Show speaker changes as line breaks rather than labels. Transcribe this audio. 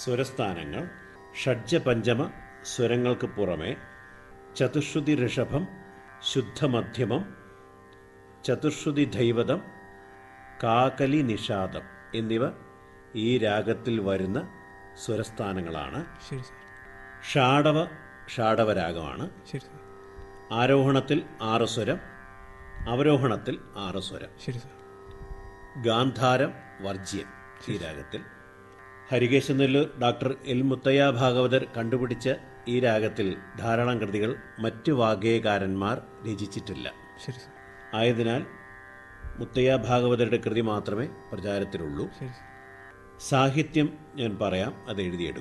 സ്വരസ്ഥാനങ്ങൾ ഷഡ്ജപഞ്ചമ സ്വരങ്ങൾക്ക് പുറമെ ചതുശ്രുതി ഋഷഭം ശുദ്ധമധ്യമം ചതുശ്രുതി ദൈവതം കാകലി നിഷാദം എന്നിവ ഈ രാഗത്തിൽ വരുന്ന സ്വരസ്ഥാനങ്ങളാണ്
ശരി സാർ
ഷാഡവ ഷാഡവരാഗമാണ്
ശരി സാർ
ആരോഹണത്തിൽ ആറ് സ്വരം അവരോഹണത്തിൽ ആറ് സ്വരം
ശരി സാർ
ഗാന്ധാരം വർജ്യം ഈ രാഗത്തിൽ ഹരികേശനെല്ലൂർ ഡോക്ടർ എൽ മുത്തയ്യ ഭാഗവതർ കണ്ടുപിടിച്ച ഈ രാഗത്തിൽ ധാരാളം കൃതികൾ മറ്റു വാഗ്ഗേയകാരന്മാർ രചിച്ചിട്ടില്ല
ശരി സാർ
ആയതിനാൽ മുത്തയ്യ ഭാഗവതരുടെ കൃതി മാത്രമേ പ്രചാരത്തിലുള്ളൂ
ശരി സാർ
സാഹിത്യം ഞാൻ പറയാം അത് എഴുതിയെടുക്കും